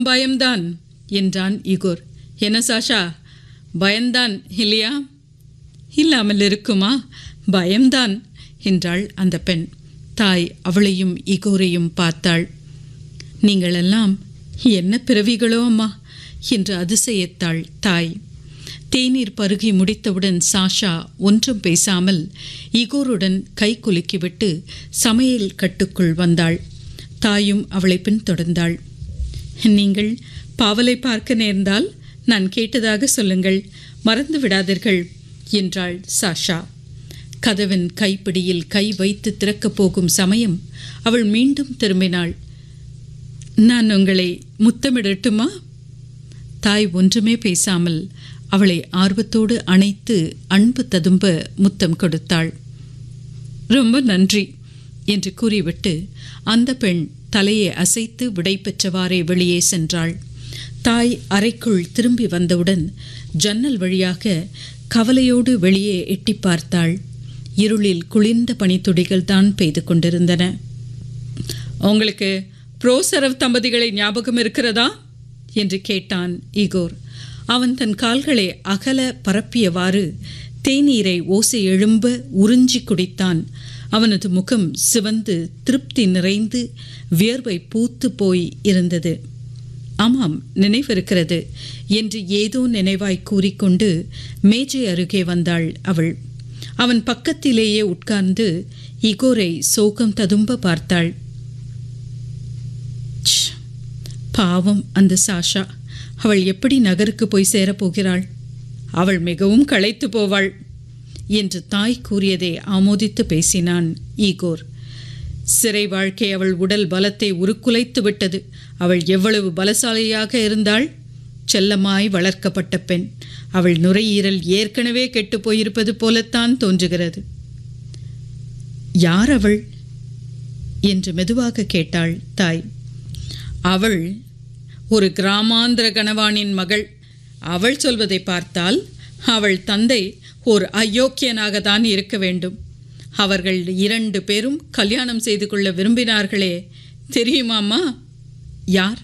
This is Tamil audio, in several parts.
பயம்தான் என்றான் இகோர் என்ன சாஷா பயம்தான் இல்லையா இல்லாமல் இருக்குமா பயம்தான் என்றாள் அந்த பெண் தாய் அவளையும் இகோரையும் பார்த்தாள் நீங்களெல்லாம் என்ன பிறவிகளோ அம்மா என்று அதிசயத்தாள் தாய் தேநீர் பருகி முடித்தவுடன் சாஷா ஒன்றும் பேசாமல் இகோருடன் கை குலுக்கிவிட்டு சமையல் கட்டுக்குள் வந்தாள் தாயும் அவளை பின்தொடர்ந்தாள் நீங்கள் பாவலை பார்க்க நேர்ந்தால் நான் கேட்டதாக சொல்லுங்கள் மறந்து விடாதீர்கள் என்றாள் சாஷா கதவின் கைப்பிடியில் கை வைத்து திறக்கப் போகும் சமயம் அவள் மீண்டும் திரும்பினாள் நான் உங்களை முத்தமிடட்டுமா தாய் ஒன்றுமே பேசாமல் அவளை ஆர்வத்தோடு அணைத்து அன்பு ததும்ப முத்தம் கொடுத்தாள் ரொம்ப நன்றி என்று கூறிவிட்டு அந்த பெண் தலையை அசைத்து விடை பெற்றவாறே வெளியே சென்றாள் தாய் அறைக்குள் திரும்பி வந்தவுடன் ஜன்னல் வழியாக கவலையோடு வெளியே எட்டி பார்த்தாள் இருளில் குளிர்ந்த பனித்துளிகள் தான் பெய்து கொண்டிருந்தன உங்களுக்கு புரோசரவ் தம்பதிகளை ஞாபகம் இருக்கிறதா என்று கேட்டான் ஈகோர் அவன் தன் கால்களை அகல பரப்பியவாறு தேநீரை ஓசை எழும்ப உறிஞ்சி குடித்தான் அவனது முகம் சிவந்து திருப்தி நிறைந்து வியர்வை பூத்து போய் இருந்தது ஆமாம் நினைவிருக்கிறது என்று ஏதோ நினைவாய் கூறிக்கொண்டு மேஜை அருகே வந்தாள் அவள் அவன் பக்கத்திலேயே உட்கார்ந்து இகோரை சோகம் ததும்ப பார்த்தாள் ச்ச, பாவம் அந்த சாஷா அவள் எப்படி நகருக்கு போய் சேரப்போகிறாள் அவள் மிகவும் களைத்து போவாள் என்று தாய் கூறியதை ஆமோதித்து பேசினான் ஈகோர் சிறை வாழ்க்கை அவள் உடல் பலத்தை உருக்குலைத்து விட்டது அவள் எவ்வளவு பலசாலியாக இருந்தாள் செல்லமாய் வளர்க்கப்பட்ட பெண் அவள் நுரையீரல் ஏற்கனவே கெட்டுப் போயிருப்பது போலத்தான் தோன்றுகிறது யார் அவள் என்று மெதுவாக கேட்டாள் தாய் அவள் ஒரு கிராமாந்திர கணவானின் மகள் அவள் சொல்வதை பார்த்தால் அவள் தந்தை ஒரு அயோக்கியனாக தான் இருக்க வேண்டும் அவர்கள் இரண்டு பேரும் கல்யாணம் செய்து கொள்ள விரும்பினார்களே தெரியுமாம்மா யார்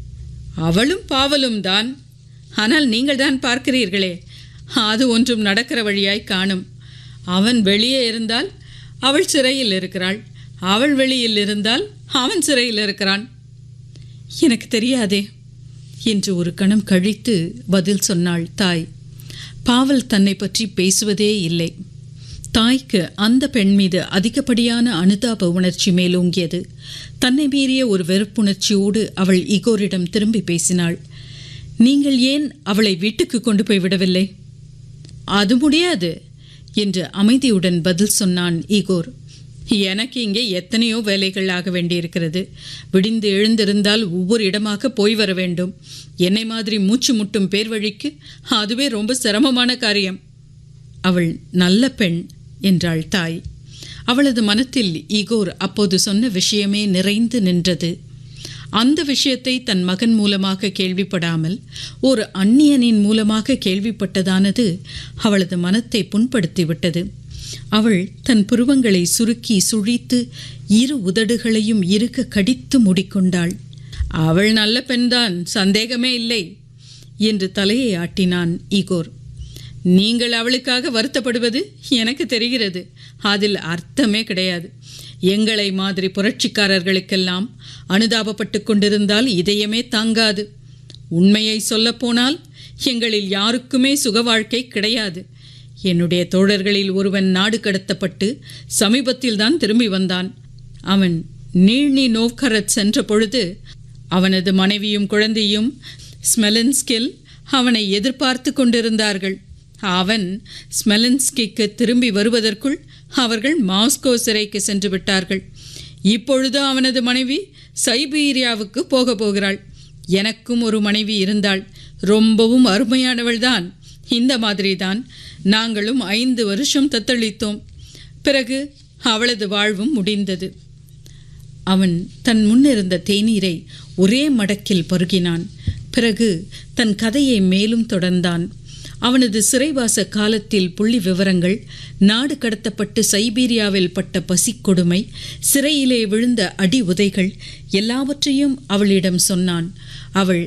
அவளும் பாவலும் தான் ஆனால் நீங்கள் தான் பார்க்கிறீர்களே அது ஒன்றும் நடக்கிற வழியாய் காணும் அவன் வெளியே இருந்தால் அவள் சிறையில் இருக்கிறாள் அவள் வெளியில் இருந்தால் அவன் சிறையில் இருக்கிறான் எனக்கு தெரியாதே என்று ஒரு கணம் கழித்து பதில் சொன்னாள் தாய் பாவல் தன்னை பற்றி பேசுவதே இல்லை தாய்க்கு அந்த பெண் மீது அதிகப்படியான அனுதாப உணர்ச்சி மேலோங்கியது தன்னை மீறிய ஒரு வெறுப்புணர்ச்சியோடு அவள் இகோரிடம் திரும்பி பேசினாள் நீங்கள் ஏன் அவளை வீட்டுக்கு கொண்டு போய் விடவில்லை அது முடியாது என்று அமைதியுடன் பதில் சொன்னான் ஈகோர் எனக்கு இங்கே எத்தனையோ வேலைகள் ஆக வேண்டியிருக்கிறது விடிந்து எழுந்திருந்தால் ஒவ்வொரு இடமாக போய் வர வேண்டும் என்னை மாதிரி மூச்சு முட்டும் பேர் வழிக்கு அதுவே ரொம்ப சிரமமான காரியம் அவள் நல்ல பெண் என்றாள் தாய் அவளது மனத்தில் ஈகோர் அப்போது சொன்ன விஷயமே நிறைந்து நின்றது அந்த விஷயத்தை தன் மகன் மூலமாக கேள்விப்படாமல் ஒரு அந்நியனின் மூலமாக கேள்விப்பட்டதானது அவளது மனத்தை புண்படுத்திவிட்டது அவள் தன் புருவங்களை சுருக்கி சுழித்து இரு உதடுகளையும் இறுக கடித்து மூடிக்கொண்டாள் அவள் நல்ல பெண்தான் சந்தேகமே இல்லை என்று தலையை ஆட்டினான் ஈகோர் நீங்கள் அவளுக்காக வருத்தப்படுவது எனக்கு தெரிகிறது அதில் அர்த்தமே கிடையாது எங்களை மாதிரி புரட்சிக்காரர்களுக்கெல்லாம் அனுதாபப்பட்டு கொண்டிருந்தால் இதயமே தாங்காது உண்மையை சொல்லப்போனால் எங்களில் யாருக்குமே சுக வாழ்க்கை கிடையாது என்னுடைய தோழர்களில் ஒருவன் நாடு கடத்தப்பட்டு சமீபத்தில் தான் திரும்பி வந்தான் அவன் நீழ்னி நோவ்கரத் சென்ற பொழுது அவனது மனைவியும் குழந்தையும் ஸ்மெலன்ஸ்கில் அவனை எதிர்பார்த்து கொண்டிருந்தார்கள் அவன் ஸ்மெலன்ஸ்கிக்கு திரும்பி வருவதற்குள் அவர்கள் மாஸ்கோ சிறைக்கு சென்று விட்டார்கள் இப்பொழுது அவனது மனைவி சைபீரியாவுக்கு போக போகிறாள் எனக்கும் ஒரு மனைவி இருந்தாள் ரொம்பவும் அருமையானவள்தான் இந்த மாதிரிதான் நாங்களும் ஐந்து வருஷம் தத்தளித்தோம் பிறகு அவளது வாழ்வும் முடிந்தது அவன் தன் முன்னிருந்த தேநீரை ஒரே மடக்கில் பருகினான் பிறகு தன் கதையை மேலும் தொடர்ந்தான் அவனது சிறைவாச காலத்தில் புள்ளி விவரங்கள் நாடு கடத்தப்பட்டு சைபீரியாவில் பட்ட பசிக்கொடுமை சிறையிலே விழுந்த அடி உதைகள் எல்லாவற்றையும் அவளிடம் சொன்னான் அவள்